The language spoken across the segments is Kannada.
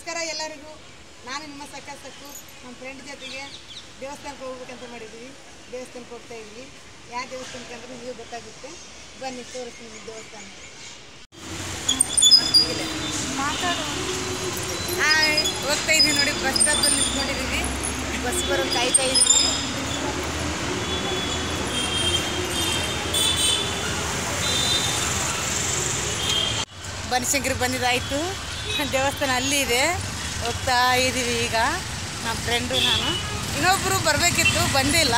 ನಮಸ್ಕಾರ ಎಲ್ಲರಿಗೂ ನಾನು ನಿಮ್ಮ ಸಕ್ಕ ಸಕ್ಕು ನಮ್ಮ ಫ್ರೆಂಡ್ ಜೊತೆಗೆ ದೇವಸ್ಥಾನಕ್ಕೆ ಹೋಗ್ಬೇಕಂತ ಮಾಡಿದ್ವಿ ದೇವಸ್ಥಾನಕ್ಕೆ ಹೋಗ್ತಾ ಇದ್ವಿ ಯಾವ ದೇವಸ್ಥಾನಕ್ಕೆ ಅಂದ್ರೆ ನೀವು ಗೊತ್ತಾಗುತ್ತೆ ಬನ್ನಿ ತೋರಿಸ್ತೀನಿ ದೇವಸ್ಥಾನ ಹಾಯ್ ಹೋಗ್ತಾ ಇದ್ದೀವಿ ನೋಡಿ ಬಸ್ ಸ್ಟಾಪಲ್ಲಿ ನಿಂತ್ಕೊಂಡಿದ್ದೀವಿ ಬಸ್ ಬರೋ ಕಾಯ್ತಾ ಇದ್ದೀವಿ ಬನಶಂಕರಿ ಬಂದಿದ್ದಾಯಿತು ದೇವಸ್ಥಾನ ಅಲ್ಲಿ ಇದೆ ಹೋಗ್ತಾ ಇದ್ದೀವಿ ಈಗ ನಮ್ಮ ಫ್ರೆಂಡು ನಾನು ಇನ್ನೊಬ್ಬರು ಬರಬೇಕಿತ್ತು ಬಂದಿಲ್ಲ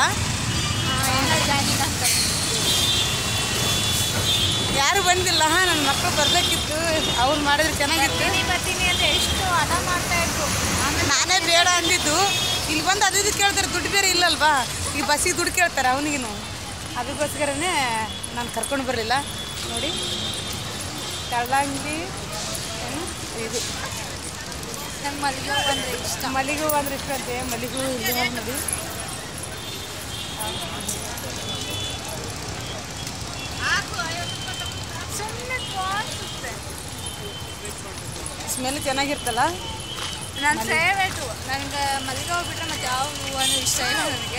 ಯಾರು ಬಂದಿಲ್ಲ ನನ್ನ ಮಕ್ಕಳು ಬರಬೇಕಿತ್ತು ಅವ್ರು ಮಾಡಿದ್ರೆ ಚೆನ್ನಾಗಿತ್ತು ಬರ್ತೀನಿ ಅಂತ ಎಷ್ಟು ಹಠ ಮಾಡ್ತಾ ಇದ್ರು ನಾನೇ ಬೇಡ ಅಂದಿದ್ದು ಇಲ್ಲಿ ಬಂದು ಅದು ಇದು ಕೇಳ್ತಾರೆ ದುಡ್ಡು ಬೇರೆ ಇಲ್ಲಲ್ವಾ ಈ ಬಸ್ಸಿಗೆ ದುಡ್ಡು ಕೇಳ್ತಾರೆ ಅವನಿಗಿನು ಅದಕ್ಕೋಸ್ಕರನೇ ನಾನು ಕರ್ಕೊಂಡು ಬರಲಿಲ್ಲ ನೋಡಿ ಕಳ್ಳಂಗಿ ಏನು? ಇದು ನಂಗೆ ಮಲ್ಲಿಗೆ ಹೂವು ಅಂದ್ರೆ ಇಷ್ಟ ಮಲ್ಲಿಗೆ ಹೂವು ಅಂದ್ರೆ ಇಷ್ಟ ಅಂತೆ ಮಲ್ಲಿಗೆ ಹೂವು ಇಲ್ಲಿ ಹೋಗಿ ನೋಡಿ ಸುಮ್ಮನೆ ಕಾಣಿಸುತ್ತೆ ಸ್ಮೆಲ್ ಚೆನ್ನಾಗಿರ್ತಲ್ಲ ನನ್ನ ಫೇವ್ರೇಟು ನನಗೆ ಮಲ್ಲಿಗೆ ಹೂವು ಬಿಟ್ಟರೆ ಮತ್ತೆ ಯಾವ ಹೂವು ಇಷ್ಟ ಇಲ್ಲ ನನಗೆ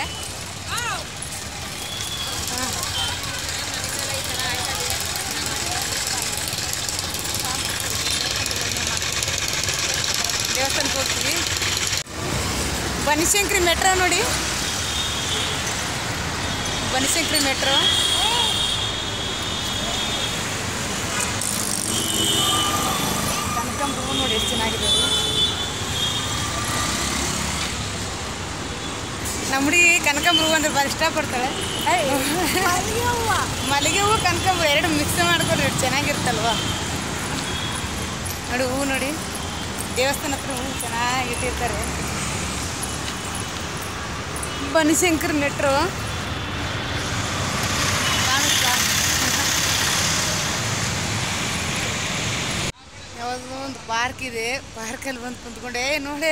ದೇವಸ್ಥಾನಕ್ಕೆ ಹೋಗ್ತೀವಿ ಬನಶಂಕರಿ ಮೆಟ್ರೋ ನೋಡಿ ಬನಶಂಕರಿ ಮೆಟ್ರೋ ಕನಕಾಂಬರ ನೋಡಿ ಎಷ್ಟು ಚೆನ್ನಾಗಿದೆ ಅದು ನಮ್ಮ ಹುಡುಗಿ ಕನಕಾಂಬರ ಹೂವು ಅಂದ್ರೆ ಭಾಳ ಇಷ್ಟಪಡ್ತಾಳೆ ಮಲ್ಲಿಗೆ ಹೂವು ಮಲ್ಲಿಗೆ ಹೂವು ಕನಕಾಂಬರ ಎರಡು ಮಿಕ್ಸ್ ಮಾಡ್ಕೊಂಡ್ರೆ ಎಷ್ಟು ಚೆನ್ನಾಗಿರ್ತಲ್ವಾ ನೋಡಿ ಹೂವು ನೋಡಿ ದೇವಸ್ಥಾನ ಹತ್ರ ಹೂವು ಚೆನ್ನಾಗಿ ಇಟ್ಟಿರ್ತಾರೆ ಬನಶಂಕರ್ ಮೆಟ್ರೋ ಕಾಣುತ್ತಾ ಯಾವುದೋ ಒಂದು ಪಾರ್ಕ್ ಇದೆ ಪಾರ್ಕಲ್ಲಿ ಬಂದು ಕುಂತ್ಕೊಂಡೆ ಏ ನೋಡೆ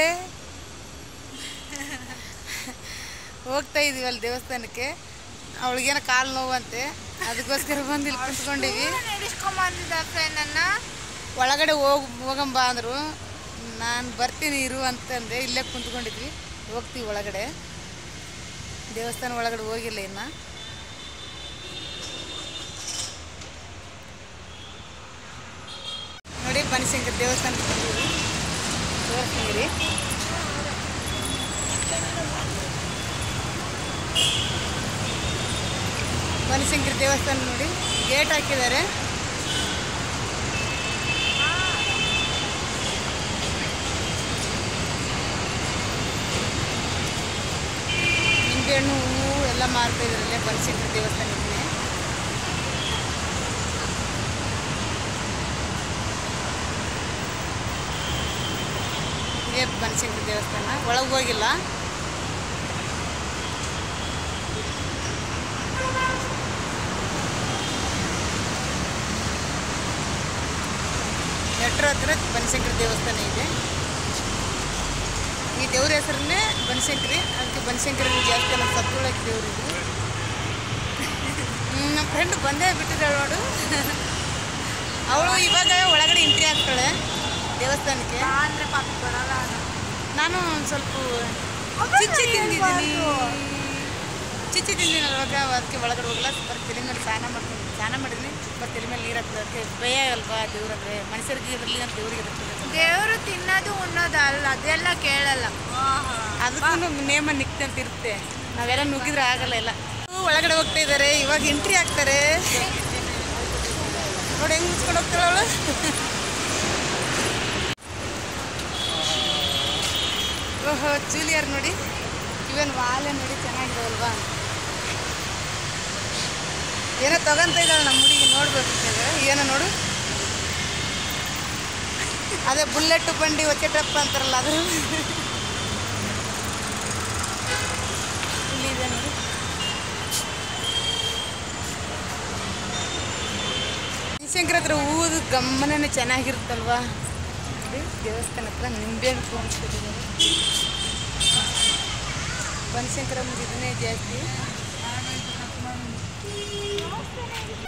ಹೋಗ್ತಾ ಇದೀವಿ ಅಲ್ಲಿ ದೇವಸ್ಥಾನಕ್ಕೆ ಅವಳಿಗೇನೋ ಕಾಲು ನೋವಂತೆ ಅದಕ್ಕೋಸ್ಕರ ಬಂದು ಇಲ್ಲಿ ಕುಂತ್ಕೊಂಡಿವಿ ನಡೆಸ್ಕೊಂಬಂದಿದ್ದ ಫ್ರೆಂಡನ್ನ ಒಳಗಡೆ ಹೋಗ್ ಹೋಗಂಬ ಅಂದರು ನಾನು ಬರ್ತೀನಿ ಇರು ಅಂತಂದೆ ಇಲ್ಲೇ ಕುಂತ್ಕೊಂಡಿದ್ವಿ ಹೋಗ್ತೀವಿ ಒಳಗಡೆ ದೇವಸ್ಥಾನ ಒಳಗಡೆ ಹೋಗಿಲ್ಲ ಇನ್ನು ನೋಡಿ ಬನಶಂಕರ ದೇವಸ್ಥಾನಕ್ಕೆ ಬಂದಿವಿ ತೋರಿಸ್ತೀನಿ ರೀ ಬನಶಂಕರಿ ದೇವಸ್ಥಾನ ನೋಡಿ ಗೇಟ್ ಹಾಕಿದ್ದಾರೆ ನಿಂಬೆಹಣ್ಣು ಹೂವು ಎಲ್ಲ ಮಾರ್ತಾ ಇದ್ರಲ್ಲೇ ಬನಶಂಕರಿ ದೇವಸ್ಥಾನ ಇದೆ ಇದೇ ಬನಶಂಕರಿ ದೇವಸ್ಥಾನ ಒಳಗೆ ಹೋಗಿಲ್ಲ ಮೆಟ್ರೋ ಹತ್ರ ಬನಶಂಕರಿ ದೇವಸ್ಥಾನ ಇದೆ ಈ ದೇವ್ರ ಹೆಸರನ್ನೇ ಬನಶಂಕರಿ ಅದಕ್ಕೆ ಬನಶಂಕರಿ ಜಾಸ್ತಿ ಎಲ್ಲ ಸತ್ತುಳಕ್ಕೆ ದೇವ್ರು ಇದು ಹ್ಮ್, ನಮ್ಮ ಫ್ರೆಂಡ್ ಬಂದೇ ಬಿಟ್ಟಿದ್ದಾಳೆ ನೋಡು ಅವಳು ಇವಾಗ ಒಳಗಡೆ ಎಂಟ್ರಿ ಆಗ್ತಾಳೆ ದೇವಸ್ಥಾನಕ್ಕೆ ಅಂದ್ರೆ ಪಾಪ ಬರಲ್ಲ ನಾನು ಒಂದು ಸ್ವಲ್ಪ ಚಿಚ್ಚಿ ತಿಂದಿದ್ದೀನಿ ಚಿಚ್ಚಿ ತಿಂದಿನಲ್ವಾಗ ಅದಕ್ಕೆ ಒಳಗಡೆ ಹೋಗಲ್ಲ ಬರೀ ತಲೆ ಮೇಲೆ ಸ್ನಾನ ಮಾಡ್ಕೊಂಡು ಸ್ನಾನ ಮಾಡಿದ್ದೀನಿ ಬರೀ ತಲೆ ಮೇಲೆ ನೀರು ಹಾಕ್ತದೆ ಅದಕ್ಕೆ ಭಯ ಅಲ್ವಾ ದೇವ್ರಂದ್ರೆ ಮನುಷ್ಯರಿಗೆ ಇರಲಿ ಅಂತ ದೇವ್ರಿಗೆ ಇರುತ್ತೆ ದೇವರು ತಿನ್ನೋದು ಉಣ್ಣೋದು ಅಲ್ಲ ಅದೆಲ್ಲ ಕೇಳಲ್ಲ ಅದಕ್ಕೂ ನೇಮ ನಿಕ್ತೆ ಅಂತ ಇರುತ್ತೆ ನಾವೆಲ್ಲ ನುಗ್ಗಿದ್ರೆ ಆಗಲ್ಲ ಎಲ್ಲ ಒಳಗಡೆ ಹೋಗ್ತಾ ಇದ್ದಾರೆ ಇವಾಗ ಎಂಟ್ರಿ ಆಗ್ತಾರೆ ನೋಡಿ ಹೆಂಗ್ ಮುಚ್ಕೊಂಡು ಹೋಗ್ತಾಳೆ ಅವಳು ಓಹೋ ಚೂಲಿಯರ್ ನೋಡಿ ಇವನ್ ವಾಲೆ ನೋಡಿ ಚೆನ್ನಾಗಿದಾವಲ್ವಾ ಏನೋ ತಗೊಂತ ಇದ್ದಾಳೆ ನಮ್ಮ ಹುಡುಗಿ ನೋಡ್ಬೇಕು ನೀವು. ಏನೋ ನೋಡು ಅದೇ ಬುಲೆಟ್ ಬಂಡಿ ಒಚ್ಚಟಪ್ಪ ಅಂತಾರಲ್ಲ ಅದು ಇಲ್ಲಿದೆ ನೋಡಿ ಶಂಕರ ಹತ್ರ ಹೂವುದು ಗಮನನೇ ಚೆನ್ನಾಗಿರುತ್ತಲ್ವಾ ನೋಡಿ ದೇವಸ್ಥಾನ ಹತ್ರ ನಿಂಬೆಹಣ್ಣು ತೋರಿಸ್ತಿದ್ದಾರೆ ಬನಶಂಕರ ಇದನ್ನೇ ಜಾಸ್ತಿ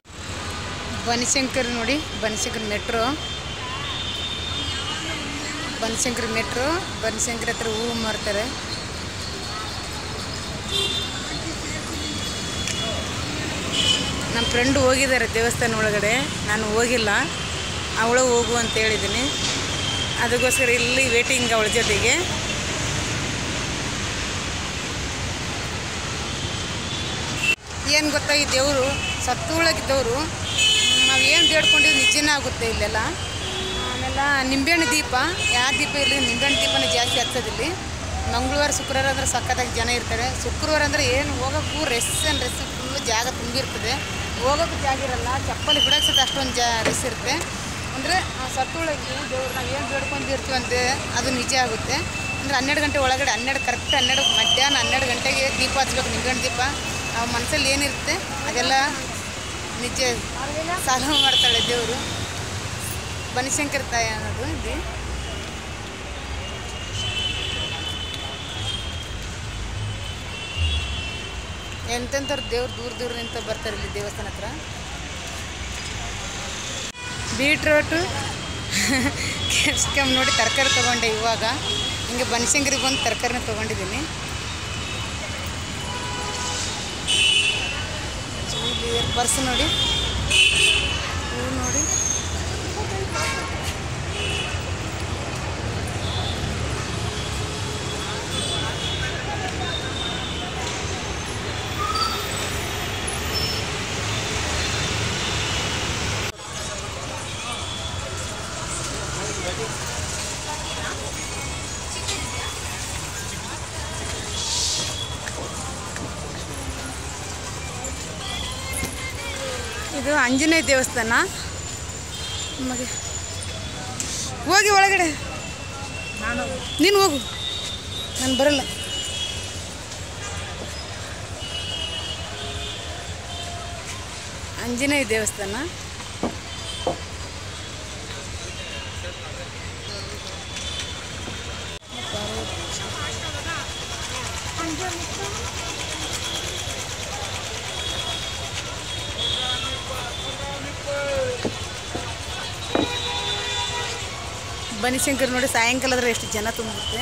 ಬನಶಂಕರ್ ನೋಡಿ ಬನಶಂಕರ್ ಮೆಟ್ರೋ ಬನಶಂಕರಿ ಮೆಟ್ರೋ ಬನಶಂಕರಿ ಹತ್ರ ಹೂವು ಮಾರ್ತಾರೆ ನಮ್ಮ ಫ್ರೆಂಡು ಹೋಗಿದ್ದಾರೆ ದೇವಸ್ಥಾನ ಒಳಗಡೆ ನಾನು ಹೋಗಿಲ್ಲ ಅವಳು ಹೋಗು ಅಂತ ಹೇಳಿದ್ದೀನಿ ಅದಕ್ಕೋಸ್ಕರ ಇಲ್ಲಿ ವೇಟಿಂಗ್ ಅವಳ ಜೊತೆಗೆ ಏನು ಗೊತ್ತಾ ಈ ದೇವರು ಸತ್ತುಳಗಿದ್ದವರು ನಾವು ಏನು ಬೇಡ್ಕೊಂಡಿದ್ದು ನಿಜನೇ ಆಗುತ್ತೆ ಇಲ್ಲೆಲ್ಲ ಆಮೇಲೆ ನಿಂಬೆಹಣ್ಣು ದೀಪ ಯಾವ ದೀಪ ಇರಲಿ ನಿಂಬೆಹಣ್ಣು ದೀಪನೇ ಜಾಸ್ತಿ ಹಚ್ಚೋದಿಲ್ಲಿ ಮಂಗಳವಾರ ಶುಕ್ರವಾರ ಅಂದರೆ ಸಖತ್ತಾಗಿ ಜನ ಇರ್ತಾರೆ ಶುಕ್ರವಾರ ಅಂದರೆ ಏನು ಹೋಗೋಕ್ಕೂ ರೆಸ್ ಆ್ಯಂಡ್ ರೆಸ್ ಫುಲ್ಲು ಜಾಗ ತುಂಬಿರ್ತದೆ ಹೋಗೋಕ್ಕೂ ಜಾಗ ಇರಲ್ಲ ಚಪ್ಪಲಿ ಬಿಡೋಕ್ಕೆ ಸಹ ಅಷ್ಟೊಂದು ಜಾ ರೆಸ್ ಇರುತ್ತೆ ಅಂದರೆ ಸತ್ತುಳಗಿ ದೇವ್ರು ನಾವು ಏನು ಬೇಡ್ಕೊಂಡಿರ್ತೀವಿ ಅಂತೆ ಅದು ನಿಜ ಆಗುತ್ತೆ ಅಂದರೆ ಹನ್ನೆರಡು ಗಂಟೆ ಒಳಗಡೆ ಹನ್ನೆರಡು ಕರೆಕ್ಟ್ ಹನ್ನೆರಡು ಮಧ್ಯಾಹ್ನ ಹನ್ನೆರಡು ಗಂಟೆಗೆ ದೀಪ ಹಚ್ಬೇಕು ನಿಂಬೆಹಣ್ಣು ದೀಪ ಆ ಮನಸ್ಸಲ್ಲಿ ಏನಿರುತ್ತೆ ಅದೆಲ್ಲ ನಿಜ ಸಾಲ ಮಾಡ್ತಾಳೆ ದೇವರು ಬನಶಂಕರ ತಾಯಿ ಅನ್ನೋದು ಇಲ್ಲಿ ಎಂತೆಂಥವ್ರು ದೇವ್ರು ದೂರ ದೂರ ನಿಂತ ಬರ್ತಾರೆ ಇಲ್ಲಿ ದೇವಸ್ಥಾನ ಹತ್ರ ಬೀಟ್ರೋಟು ಕ್ಯಾಪ್ಸಿಕಮ್ ನೋಡಿ ತರಕಾರಿ ತೊಗೊಂಡೆ ಇವಾಗ ಹಿಂಗೆ ಬನಶಂಕರಿಗೆ ಬಂದು ತರಕಾರಿನ ತೊಗೊಂಡಿದ್ದೀನಿ ಪರ್ಸ್ ನೋಡಿ ಹೂವು ನೋಡಿ ಇದು ಆಂಜನೇಯ ದೇವಸ್ಥಾನ ನಮಗೆ ಹೋಗಿ ಒಳಗಡೆ ನೀನು ಹೋಗು ನಾನು ಬರಲ್ಲ ಆಂಜನೇಯ ದೇವಸ್ಥಾನ ಬನಿಶಂಕರ್ ನೋಡಿ ಸಾಯಂಕಾಲ ಆದ್ರೆ ಎಷ್ಟು ಜನ ತುಂಬುತ್ತೆ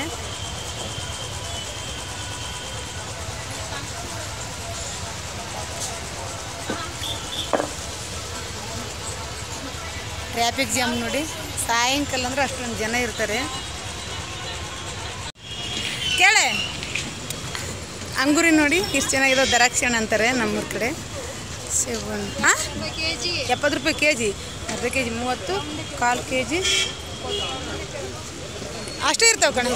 ಟ್ರಾಫಿಕ್ ಜಾಮ್ ನೋಡಿ ಸಾಯಂಕಾಲ ಅಂದ್ರೆ ಅಷ್ಟೊಂದು ಜನ ಇರ್ತಾರೆ ಕೇಳೆ ಅಂಗುರಿ ನೋಡಿ ಇಷ್ಟು ಚೆನ್ನಾಗಿರೋ ದ್ರಾಕ್ಷಿ ಹಣ್ಣು ಅಂತಾರೆ ನಮ್ಮೂರ ಕಡೆ ಸೇಬು ಹಣ್ಣು ಹಾಂ ಕೆ ಜಿ ಎಪ್ಪತ್ತು ರೂಪಾಯಿ ಕೆ ಜಿ ಅರ್ಧ ಕೆ ಜಿ ಮೂವತ್ತು ಕಾಲು ಕೆ ಜಿ ಅಷ್ಟೇ ಇರ್ತಾವೆ ಕಣೆ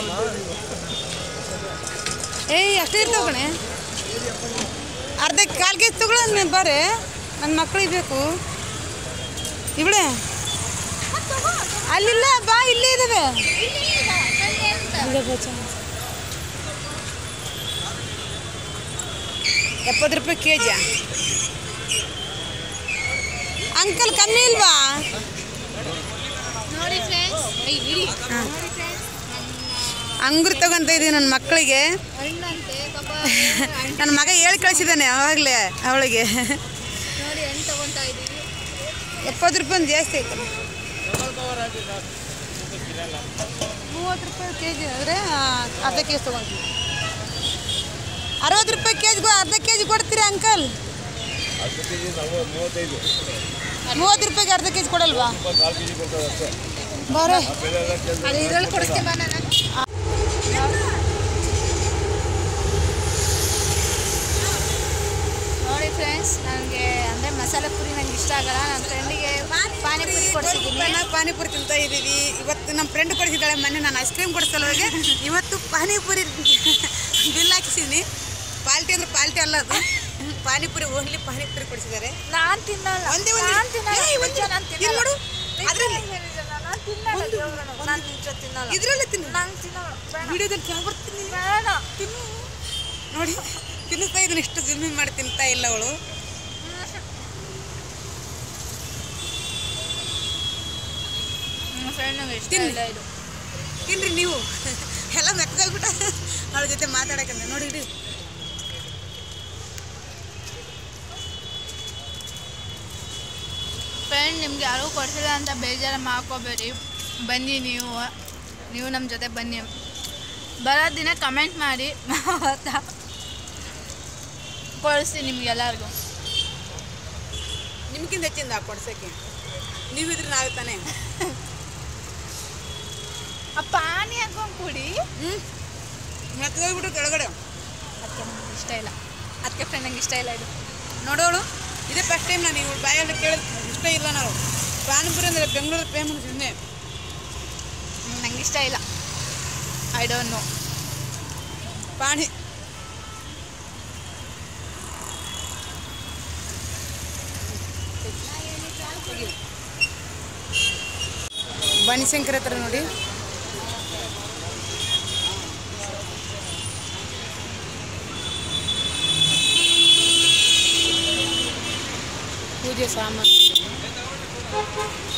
ಏಯ್ ಅಷ್ಟೇ ಇರ್ತಾವೆ ಕಣೆ ಅರ್ಧ ಕಾಲು ಕೆ ಜಿ ತಗೊಳ ನೀನು ಬಾರೆ ನನ್ನ ಮಕ್ಕಳಿಗೆ ಬೇಕು ಇವಳೆ ಅಲ್ಲಿಲ್ಲ ಬಾ ಇಲ್ಲೇ ಇದ್ದಾವೆ ಇಲ್ಲೇ ಬಾ ಚೆನ್ನಾಗಿ. ಎಪ್ಪತ್ತು ರೂಪಾಯಿ ಕೆ ಜಿ ಅಂಕಲ್ ಕಮ್ಮಿ ಇಲ್ವಾ ನೋಡಿ ಫ್ರೆಂಡ್ಸ್ ಹಾಂ ಅಂಗುರ್ ತಗೊಂತ ಇದ್ದೀವಿ ನನ್ನ ಮಕ್ಕಳಿಗೆ ಹಣ್ಣಂತೆ ಪಾಪ ನನ್ನ ಮಗ ಹೇಳಿ ಕಳಿಸಿದ್ದಾನೆ ಅವಾಗಲೇ ಅವಳಿಗೆ ನೋಡಿ ಹಣ್ಣು ತಗೊಂತಾ ಇದೀವಿ ಎಪ್ಪತ್ತು ರೂಪಾಯಿ ಒಂದು ಜಾಸ್ತಿ ಆಯ್ತು ಮೂವತ್ತು ರೂಪಾಯಿ ಕೆ ಜಿ ಅಂದರೆ ಅರ್ಧ ಕೆ ಜಿ ತೊಗೊಂತೀವಿ ಅರವತ್ತು ರೂಪಾಯಿ ಕೆ ಜಿಗೂ ಅರ್ಧ ಕೆ ಜಿ ಕೊಡ್ತೀರಾ ಅಂಕಲ್ ಹತ್ತು ಕೆ ಜಿ ನಲ್ವತ್ತು ಮೂವತ್ತೈದು ಮೂವತ್ತು ರೂಪಾಯಿಗೆ ಅರ್ಧ ಕೆ ಜಿ ಕೊಡಲ್ವಾ ಕಾಲು ಕೆ ಜಿ ಕೊಡ್ತಾರೆ ಅಷ್ಟೇ ಬಾರೆ ಬೆಲೆ ಎಲ್ಲ ಕೇಳಿದ್ರೆ ಅದು ಇದ್ರಲ್ಲಿ ಕೊಡಿಸ್ತೀನಿ ಬಾ ನಾನು ನೋಡಿ ಫ್ರೆಂಡ್ಸ್ ನನಗೆ ಅಂದರೆ ಮಸಾಲೆ ಪುರಿ ನಂಗೆ ಇಷ್ಟ ಆಗಲ್ಲ ನನ್ನ ಫ್ರೆಂಡಿಗೆ ಪಾನಿಪುರಿ ಕೊಡಿಸಿದ್ದೀನಿ ನಾವು ಪಾನಿಪುರಿ ತಿಂತಾ ಇದ್ದೀವಿ ಇವತ್ತು ನಮ್ಮ ಫ್ರೆಂಡ್ ಕೊಡಿಸಿದ್ದಾಳೆ ಮೊನ್ನೆ ನಾನು ಐಸ್ ಕ್ರೀಮ್ ಕೊಡಿಸಲ್ಲ ಅವ್ರಿಗೆ ಇವತ್ತು ಪಾನಿಪುರಿ ಬಿಲ್ ಹಾಕಿಸಿದ್ದೀನಿ ಪಾಲ್ಟಿ ಅಂದ್ರೆ ಪಾಲ್ಟಿ ಅಲ್ಲ ಅದು ಪಾನಿಪುರಿ ಓನ್ಲಿ ಪಾನಿಪುರಿ ಕೊಡಿಸಿದ್ದಾರೆ ನಾನು ತಿನ್ನಲ್ಲ ಒಂದೇ ಒಂದು ನಾನು ತಿನ್ನಲ್ಲ ಏಯ್, ಒಂದು- ನಿಜ ನಾನು ಇಲ್ಲಿ ತಿನ್ನಲ್ಲ ನೋಡು, ಅದ್ರಲ್ಲಿ. ನಾನು ತಿನ್ನಲ್ಲ ದೇವ್ರನ್ನ. ನಾನು ನಿಜ ತಿನ್ನಲ್ಲ ಇದ್ರಲ್ಲೇ ತಿನ್ನು ನಾನು ತಿನ್ನಲ್ಲ ಬೇಡ ವಿಡಿಯೋದಲ್ಲಿ ಚೆನ್ನಾಗಿ ಬರ್ತೀನಿ ಬೇಡ ತಿನ್ನು ನೋಡಿ ತಿನ್ನಿಸ್ತಾ ಇದನ್ನ ಇಷ್ಟು ಜುಲ್ಮಿ ಮಾಡಿ ತಿಂತಾ ಇಲ್ಲ ಅವಳು ನನ್ನ ಫ್ರೆಂಡ್ ನಂಗೆ ಇಷ್ಟ ತಿನ್ನು. ಇಲ್ಲ ಇದು ತಿನ್ರಿ ನೀವು ಎಲ್ಲ ಮೆತ್ತಗಾಗ್ಬಿಟ್ಟ ಅವಳ ಜೊತೆ ಮಾತಾಡಕಂದ ನೋಡಿ ಇಡಿ ಫ್ರೆಂಡ್ ನಿಮ್ಗೆ ಯಾರೂ ಕೊಡ್ಸಿಲ್ಲ ಅಂತ ಬೇಜಾರು ಮಾಡ್ಕೋಬೇಡಿ ಬನ್ನಿ ನೀವು ನೀವು ನಮ್ಮ ಜೊತೆ ಬನ್ನಿ ಬರೋ ದಿನ ಕಮೆಂಟ್ ಮಾಡಿ ಆವತ್ತ ಕೊಡಿಸ್ತೀನಿ ನಿಮ್ಗೆಲ್ಲರಿಗೂ ನಿಮ್ಗಿಂತ ಹೆಚ್ಚಿಂದ ಕೊಡ್ಸೋಕ್ಕೆ ನೀವಿದ್ರೆ ನಾವೇ ತಾನೇ ಆ ಪಾನಿ ಹಾಕೊಂಡು ಕುಡಿ ಹ್ಞೂ ಮತ್ತೆ ಹೋಗ್ಬಿಟ್ಟು ಕೆಳಗಡೆ ಅದಕ್ಕೆ ನನಗೆ ಇಷ್ಟ ಇಲ್ಲ ಅದಕ್ಕೆ ಫ್ರೆಂಡ್ ನಂಗೆ ಇಷ್ಟ ಇಲ್ಲ ಇದು ನೋಡೋಳು ಇದೇ ಫಸ್ಟ್ ಟೈಮ್ ನಾನು ಇವಳು ಬಾಯಲ್ಲಿ ಕೇಳಿದ್ ಇಷ್ಟ ಇಲ್ಲ ನಾವು ಪಾನಿಪುರಿ ಅಂದರೆ ಬೆಂಗಳೂರು ಫೇಮಸ್ ಇನ್ನೇ ನಂಗೆ ಇಷ್ಟ ಇಲ್ಲ ಐ ಡೋಂಟ್ ನೋ ಪಾಣಿ ಬನಶಂಕರ ಹತ್ರ ನೋಡಿ ಪೂಜೆ ಸಾಮಾನು